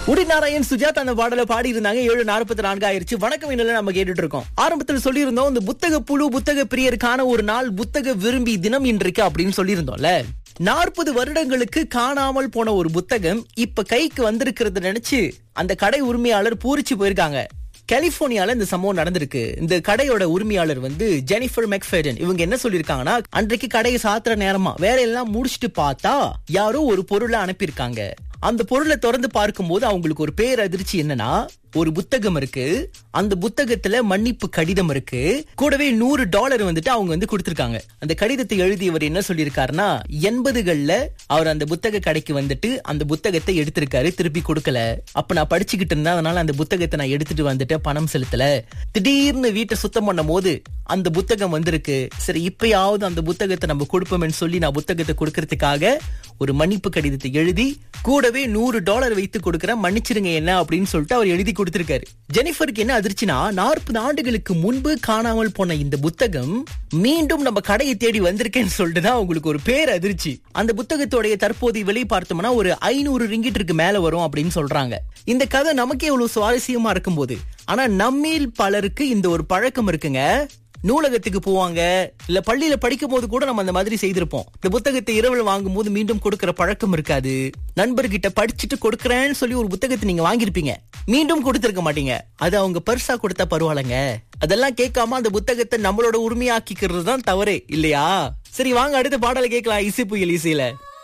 உடிநாராயண் சுஜாத் அந்த பாடல பாடி இருந்தாங்க ஏழு நாற்பத்தி நான்கு ஆயிருச்சு வணக்கம் என்ன நம்ம கேட்டுட்டு இருக்கோம் ஆரம்பத்தில் சொல்லியிருந்தோம் இந்த புத்தக புழு புத்தக பிரியருக்கான ஒரு நாள் புத்தக விரும்பி தினம் இன்றைக்கு அப்படின்னு சொல்லியிருந்தோம்ல நாற்பது வருடங்களுக்கு காணாமல் போன ஒரு புத்தகம் இப்ப கைக்கு வந்திருக்கிறத நினைச்சு அந்த கடை உரிமையாளர் பூரிச்சு போயிருக்காங்க கலிபோர்னியால இந்த சம்பவம் நடந்திருக்கு இந்த கடையோட உரிமையாளர் வந்து ஜெனிஃபர் மெக்ஃபெடன் இவங்க என்ன சொல்லிருக்காங்கன்னா அன்றைக்கு கடையை சாத்துற நேரமா வேலையெல்லாம் முடிச்சிட்டு பார்த்தா யாரோ ஒரு பொருளை அனுப்பியிருக்காங்க அந்த பொருளை திறந்து பார்க்கும்போது அவங்களுக்கு ஒரு பேரதிர்ச்சி என்னன்னா ஒரு புத்தகம் இருக்கு அந்த புத்தகத்துல மன்னிப்பு கடிதம் இருக்கு கூடவே நூறு டாலர் வந்துட்டு அவங்க வந்து கொடுத்திருக்காங்க அந்த கடிதத்தை எழுதியவர் என்ன சொல்லியிருக்காருன்னா எண்பதுகள்ல அவர் அந்த புத்தக கடைக்கு வந்துட்டு அந்த புத்தகத்தை எடுத்திருக்காரு திருப்பி கொடுக்கல அப்ப நான் படிச்சுக்கிட்டு இருந்தேன் அதனால அந்த புத்தகத்தை நான் எடுத்துட்டு வந்துட்டு பணம் செலுத்தல திடீர்னு வீட்டை சுத்தம் பண்ணும் போது அந்த புத்தகம் வந்திருக்கு சரி இப்பயாவது அந்த புத்தகத்தை நம்ம கொடுப்போம்னு சொல்லி நான் புத்தகத்தை கொடுக்கறதுக்காக ஒரு மன்னிப்பு கடிதத்தை எழுதி கூடவே நூறு டாலர் வைத்து கொடுக்கறேன் மன்னிச்சிருங்க என்ன அப்படின்னு சொல்லிட்டு அவர் எழுதி கொடுத்திருக்காரு ஜெனிஃபருக்கு என்ன அதிர்ச்சினா நாற்பது ஆண்டுகளுக்கு முன்பு காணாமல் போன இந்த புத்தகம் மீண்டும் நம்ம கடையை தேடி வந்திருக்கேன்னு சொல்லிட்டு தான் உங்களுக்கு ஒரு பேர் அதிர்ச்சி அந்த புத்தகத்தோடைய தற்போதைய விலை பார்த்தோம்னா ஒரு ஐநூறு ரிங்கிட்டிற்கு மேல வரும் அப்படின்னு சொல்றாங்க இந்த கதை நமக்கே இவ்வளவு சுவாரஸ்யமா இருக்கும்போது ஆனா நம்மில் பலருக்கு இந்த ஒரு பழக்கம் இருக்குங்க நூலகத்துக்கு போவாங்க இல்ல பள்ளியில படிக்கும் போது கூட நம்ம அந்த மாதிரி செய்திருப்போம் இந்த புத்தகத்தை இரவில் வாங்கும் போது மீண்டும் கொடுக்கிற பழக்கம் இருக்காது நண்பர்கிட்ட படிச்சுட்டு கொடுக்கறேன்னு சொல்லி ஒரு புத்தகத்தை நீங்க வாங்கியிருப்பீங்க மீண்டும் கொடுத்திருக்க மாட்டீங்க அது அவங்க பரிசா கொடுத்தா பரவாயில்லைங்க அதெல்லாம் கேட்காம அந்த புத்தகத்தை நம்மளோட உரிமையாக்கிக்கிறது தான் தவறு இல்லையா சரி வாங்க அடுத்த பாடலை கேட்கலாம் இசை புயல் இசையில